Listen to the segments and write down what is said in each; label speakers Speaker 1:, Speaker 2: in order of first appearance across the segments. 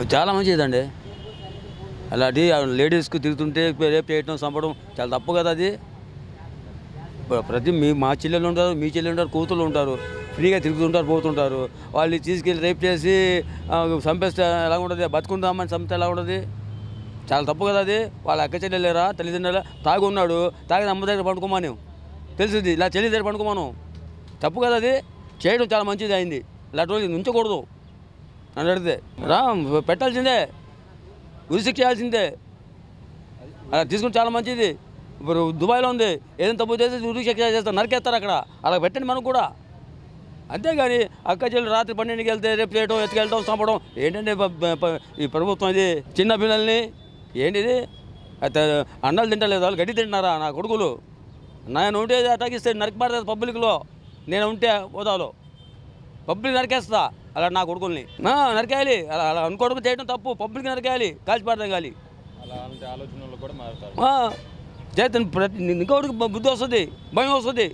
Speaker 1: చాలా మంచిదండి అలాంటి లేడీస్కి తిరుగుతుంటే రేపు చేయటం చంపడం చాలా తప్పు కదా అది ప్ర- ప్రతి మీ మా చెల్లెలు ఉంటారు మీ చెల్లెలు ఉంటారు కూతుళ్ళు ఉంటారు ఫ్రీగా తిరుగుతుంటారు పోతుంటారు వాళ్ళు తీసుకెళ్ళి రేప్ చేసి ఆ, చంపేస్తే ఎలా ఉంటుంది బతుకుందామని చంపితే ఎలా ఉంటుంది చాలా తప్పు కదా అది వాళ్ళ అక్క చెల్లెలేరా తల్లిదండ్రుల తాగి ఉన్నాడు తాగి అమ్మ దగ్గర పండుకోమాను తెలిసింది ఇలా చెల్లి దగ్గర పండుకోమాను తప్పు కదా అది చేయడం చాలా మంచిది అయింది ఇలాంటి రోజు ఉంచకూడదు నన్ను అడిగితే రా పెట్టాల్సిందే ఉరిశిక్ష చేయాల్సిందే అలా తీసుకుని చాలా మంచిది ఇప్పుడు దుబాయ్లో ఉంది ఏదైనా తప్పు చేసి ఉరిశిక్ష చేస్తారు నరికేస్తారు అక్కడ అలా పెట్టండి మనకు కూడా అంతేగాని అక్క చెల్లి రాత్రి పన్నెండుకి వెళ్తే రేపు చేయటం ఎత్తుకెళ్ళటం చంపడం ఏంటంటే ప- ప- ప- ఈ ప్రభుత్వం ఇది చిన్న పిల్లల్ని ఏంటిది అయితే అన్నాలు తింటలేదు వాళ్ళు గడ్డి తింటున్నారా నా కొడుకులు నేను ఉంటే అటాకిస్తే నరికి పడుతుంది పబ్లిక్లో నేను ఉంటే హోదాలో పబ్లిక్ నరికేస్తా అలా నా కొడుకుల్ని ఆ, నరికేయాలి అలా అలా అనుకోవడం చేయడం తప్పు పబ్లిక్ నరికేయాలి కాల్చి పడతాం కాలి
Speaker 2: అలాంటి ఆలోచనలు కూడా మారుతారు
Speaker 1: చేతను ప్రతి ఇంకోటికి బు- బుద్ధి వస్తుంది భయం వస్తుంది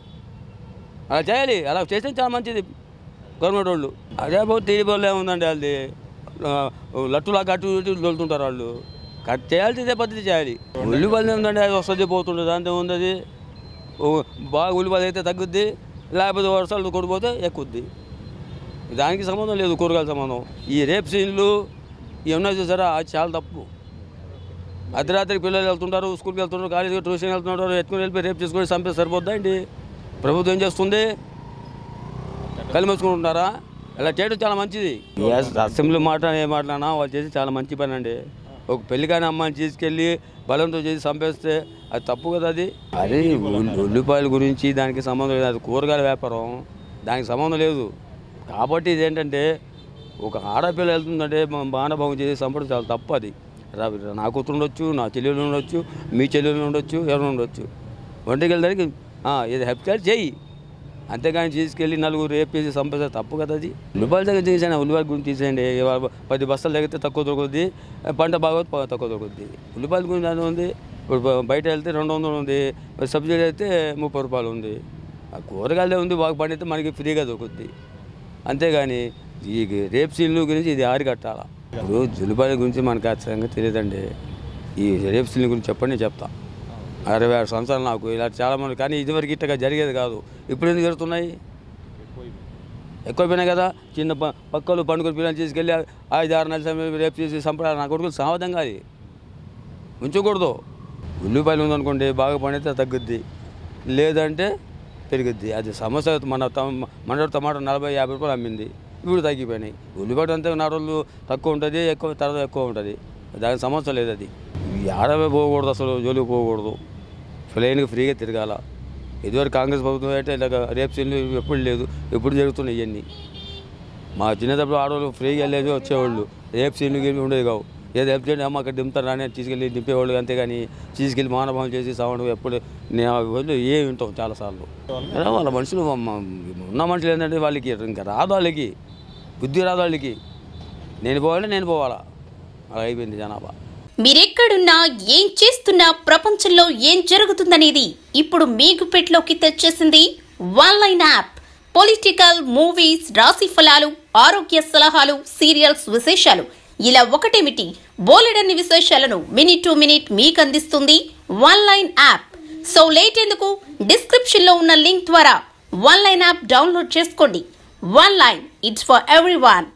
Speaker 1: అలా చేయాలి అలా చేస్తే చాలా మంచిది గవర్నమెంట్ వాళ్ళు అదే పోతే టీడీపీ వాళ్ళు ఏముందండి వాళ్ళది ఆ, లట్టులా కట్టు ఇటు దొలుతుంటారు వాళ్ళు కట్ చేయాల్సిందే పద్ధతి చేయాలి ఉల్లిపాయలు ఏముందండి అది వస్తుంది పోతుంటుంది దాంతో ఉంది అది ఓ, బాగా ఉల్లిపాయలు అయితే తగ్గుద్ది లేకపోతే వర్షాలు కొడిపోతే ఎక్కుద్ది దానికి సంబంధం లేదు కూరగాయల సంబంధం ఈ రేప్ సీన్లు ఇవి ఉన్నాయి చూసారా అది చాలా తప్పు అర్ధరాత్రికి పిల్లలు వెళ్తుంటారు స్కూల్కి వెళ్తుంటారు కాలేజీకి ట్యూషన్ వెళ్తుంటారు ఎత్తుకుని వెళ్ళిపోయి రేపు చేసుకొని చంపే సరిపోద్దా ఏంటి ప్రభుత్వం ఏం చేస్తుంది కళ్ళు మూసుకుంటున్నారా ఇలా చేయడం చాలా మంచిది ఎస్, అసెంబ్లీ మాట ఏ మాట్లాడినా వాళ్ళు చేసి చాలా మంచి పని అండి ఒక పెళ్లి కాని అమ్మాయిని తీసుకెళ్ళి బలంతో చేసి చంపేస్తే అది తప్పు కదా అది అదే ఉల్లి- ఉల్లిపాయల గురించి దానికి సంబంధం లేదు అది కూరగాయల వ్యాపారం దానికి సంబంధం లేదు కాబట్టి ఇదేంటంటే ఒక ఆడపిల్ల వెళ్తుందంటే మనం బాణభంగం చేసి చంపడం చాలా తప్పు అది రా- నా కూతురు ఉండొచ్చు నా చెల్లెలు ఉండొచ్చు మీ చెల్లెలు ఉండొచ్చు ఎవరు ఉండొచ్చు ఒంటికి వెళ్ళడానికి ఇది హెల్ప్ చేయాలి చెయ్యి అంతేగాని తీసుకెళ్ళి నలుగురు రేపు చేసి చంపేస్తే తప్పు కదా అది ఉల్లిపాయల దగ్గర తీసేయండి ఉల్లిపాయల గురించి తీసేయండి ఇవాళ పది బస్తాలు తగ్గితే తక్కువ దొరుకుద్ది పంట బాగా తక్కువ దొరుకుద్ది ఉల్లిపాయల గురించి అది ఉంది ఇప్పుడు బ- బయట వెళ్తే రెండు వందలు ఉంది సబ్సిడీ అయితే ముప్పై రూపాయలు ఉంది ఆ కూరగాయలే ఉంది బాగా పండితే మనకి ఫ్రీగా దొరుకుద్ది అంతేగాని ఈ రేప్ సీన్లు గురించి ఇది ఆరికట్టాల ఇప్పుడు ఉల్లిపాయల గురించి మనకు ఖచ్చితంగా తెలియదండి ఈ రేప్ సీన్ల గురించి చెప్పండి నేను చెప్తా అరవై ఆరు సంవత్సరాలు నాకు ఇలా చాలామంది కానీ ఇదివరకు ఇట్టగా జరిగేది కాదు ఇప్పుడు ఎందుకు జరుగుతున్నాయి ఎక్కువైపోయినాయి కదా చిన్న ప పక్కలు పండుగలు పిల్లలు తీసుకెళ్ళి ఐదు ఆరు నెలల సమయం రేపు చేసి సంప్రదాయం నా కొడుకులు సావధం కాదు ఉంచకూడదు ఉల్లిపాయలు ఉందనుకోండి బాగా పండితే తగ్గుద్ది లేదంటే పెరుగుద్ది అది సమస్య మన తమ- మన టమాటా నలభై యాభై రూపాయలు అమ్మింది ఇప్పుడు తగ్గిపోయినాయి ఉల్లిపాయ అంతే నా రోజులు తక్కువ ఉంటుంది ఎక్కువ తర్వాత ఎక్కువ ఉంటుంది దానికి సమస్య లేదు అది ఈ ఆడవే పోకూడదు అసలు జోలికి పోకూడదు ప్లెయిన్గా ఫ్రీగా తిరగాల ఇదివరకు కాంగ్రెస్ ప్రభుత్వం అయితే ఇలాగ రేపు సీన్లు ఎప్పుడు లేదు ఎప్పుడు జరుగుతున్నాయి ఇవన్నీ మా చిన్నప్పుడు ఆడవాళ్ళు ఫ్రీగా వెళ్ళేది వచ్చేవాళ్ళు రేపు సీన్లు గీన్లు ఉండేవి కావు ఏదో హెల్ప్ చేయండి అమ్మ అక్కడ దింపుతారు అని తీసుకెళ్ళి దింపేవాళ్ళు అంతేగాని తీసుకెళ్ళి మానభావం చేసి సౌండ్ ఎప్పుడు నేను వాళ్ళు ఏ వింటాం చాలాసార్లు ఏదో వాళ్ళ మనుషులు మా- ఉన్న మనుషులు ఏంటంటే వాళ్ళకి ఇంకా రాదు వాళ్ళకి బుద్ధి రాదు వాళ్ళకి నేను పోవాలి నేను పోవాలా అలా అయిపోయింది జనాభా
Speaker 3: మీరెక్కడున్నా ఏం చేస్తున్నా ప్రపంచంలో ఏం జరుగుతుందనేది ఇప్పుడు మీ గుప్పెట్లోకి తెచ్చేసింది one line app political movies రాశి ఫలాలు ఆరోగ్య సలహాలు సీరియల్స్ విశేషాలు ఇలా ఒకటేమిటి బోలెడన్ని విశేషాలను మినిట్ టు మినిట్ మీకు అందిస్తుంది one line app so late ఎందుకు డిస్క్రిప్షన్ లో ఉన్న లింక్ ద్వారా వన్ లైన్ యాప్ డౌన్లోడ్ చేసుకోండి one line it's for every